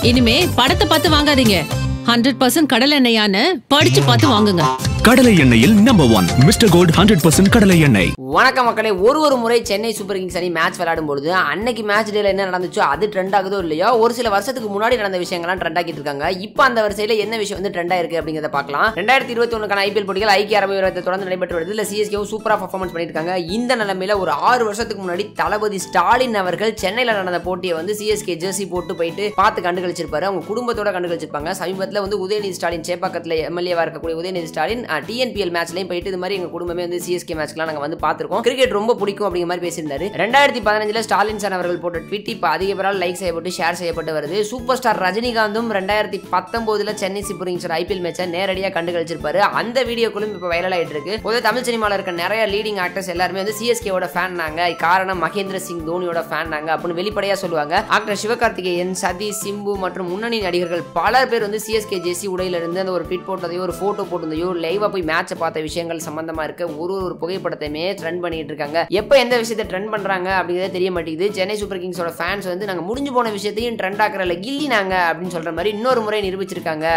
இனிமே படத்தை பார்த்து வாங்காதீங்க ஹண்ட்ரட் பர்சன்ட் கடல் எண்ணெயான்னு படிச்சு பார்த்து வாங்குங்க கடலை எண்ணெயில் number one mister gold hundred percent கடலை எண்ணெய் வணக்கம் மக்களே ஒரு ஒரு முறை சென்னை சூப்பர் கிங்ஸ் அணி மேட்ச் விளையாடும் பொழுது அன்னைக்கு மேட்ச் டேல என்ன நடந்துச்சோ அது ட்ரெண்ட் ஆகுதோ இல்லையோ ஒரு சில வருஷத்துக்கு முன்னாடி நடந்த விஷயங்கள்லாம் ட்ரெண்ட் ஆக்கிட்டு இருக்காங்க இப்போ அந்த வரிசையில் என்ன விஷயம் வந்து ட்ரெண்ட் ஆயிருக்கு அப்படிங்கிறத பார்க்கலாம் ரெண்டாயிரத்தி இருபத்தி ஒன்றுக்கான ஐபிஎல் போட்டிகள் ஐக்கிய அரபு எமிரேத்தில் தொடர்ந்து நடைபெற்று வருது இல்லை சிஎஸ்கேவும் சூப்பராக பர்ஃபார்மன்ஸ் பண்ணியிருக்காங்க இந்த நிலைமையில ஒரு ஆறு வருஷத்துக்கு முன்னாடி தளபதி ஸ்டாலின் அவர்கள் சென்னையில் நடந்த போட்டியை வந்து சிஎஸ்கே ஜெர்சி போட்டு போயிட்டு பார்த்து கண்டுகளிச்சிருப்பாரு அவங்க குடும்பத்தோட கண்டுகளிச்சிருப்பாங்க சமீபத்தில் வந்து உதயநிதி ஸ்டாலின் சேப்பாக்கத்தில் எம்எல்ஏவா இருக்கக்கூடிய உதயநிதி ஸ்டாலின் டிஎன்பிஎல் மேட்ச்லையும் போயிட்டு இது மாதிரி எங்க குடும்பமே வந்து சிஎஸ்கே மேட்ச்லாம் நாங்கள் வந்து பார்த்துருக்கோம் கிரிக்கெட் ரொம்ப பிடிக்கும் அப்படிங்கிற மாதிரி பேசியிருந்தாரு ரெண்டாயிரத்தி பதினஞ்சில் ஸ்டாலின் சார் அவர்கள் போட்ட ட்வீட் இப்போ அதிக பேரால் லைக் செய்யப்பட்டு ஷேர் செய்யப்பட்டு வருது சூப்பர் ஸ்டார் ரஜினிகாந்தும் ரெண்டாயிரத்தி பத்தொன்பதுல சென்னை சூப்பர் கிங்ஸ் ஐபிஎல் மேட்சை நேரடியாக கண்டு கழிச்சிருப்பாரு அந்த வீடியோக்களும் இப்போ வைரல் ஆயிட்டு இருக்கு பொதுவாக தமிழ் சினிமாவில் இருக்க நிறைய லீடிங் ஆக்டர்ஸ் எல்லாருமே வந்து சிஎஸ்கேவோட ஃபேன் நாங்க காரணம் மகேந்திர சிங் தோனியோட ஃபேன் நாங்க அப்படின்னு வெளிப்படையாக சொல்லுவாங்க ஆக்டர் சிவகார்த்திகேயன் சதி சிம்பு மற்றும் முன்னணி நடிகர்கள் பல பேர் வந்து சிஎஸ்கே ஜேசி உடையில இருந்து அந்த ஒரு ட்வீட் போட்டதையோ ஒரு போட்டோ போட்டதையோ லைவா போய் மேட்சை பார்த்த விஷயங்கள் சம்பந்தமா இருக்க ஒரு ஒரு புகைப்படத்தையுமே ட்ரெண்ட் பண்ணிட்டு இருக்காங்க எப்போ எந்த விஷயத்தை ட்ரெண்ட் பண்றாங்க அப்படிங்கிறதே தெரிய மாட்டேங்குது சென்னை சூப்பர் கிங்ஸோட ஃபேன்ஸ் வந்து நாங்க முடிஞ்சு போன விஷயத்தையும் ட்ரெண்ட் ஆக்குறல கில்லி நாங்க அப்படின்னு சொல்ற மாதிரி இன்னொரு முறை நிரூபிச்சிருக்காங்க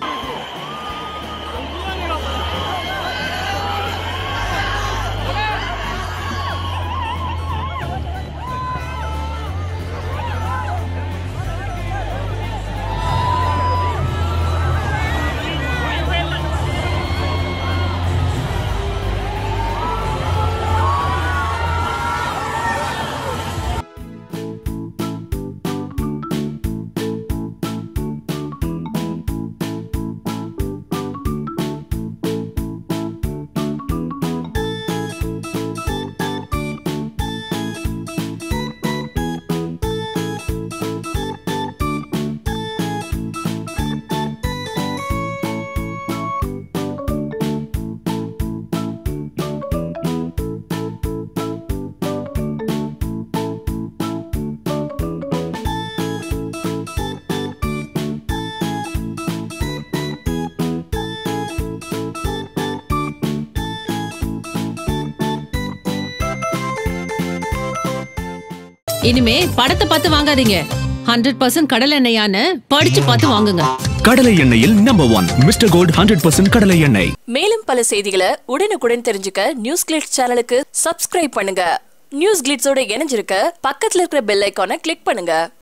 இனிமே படத்தை பார்த்து வாங்காதீங்க ஹண்ட்ரட் பர்சன்ட் கடல் எண்ணெயான்னு படிச்சு பார்த்து வாங்குங்க கடலை எண்ணெயில் number one mister gold hundred percent கடலை எண்ணெய் மேலும் பல செய்திகளை உடனுக்குடன் தெரிஞ்சுக்க நியூஸ் கிளிட்ஸ் சேனலுக்கு சப்ஸ்கிரைப் பண்ணுங்க நியூஸ் கிளிட்ஸோட இணைஞ்சிருக்க பக்கத்துல இருக்கிற பெல் ஐக்கானை கிளிக் பண்ணுங்க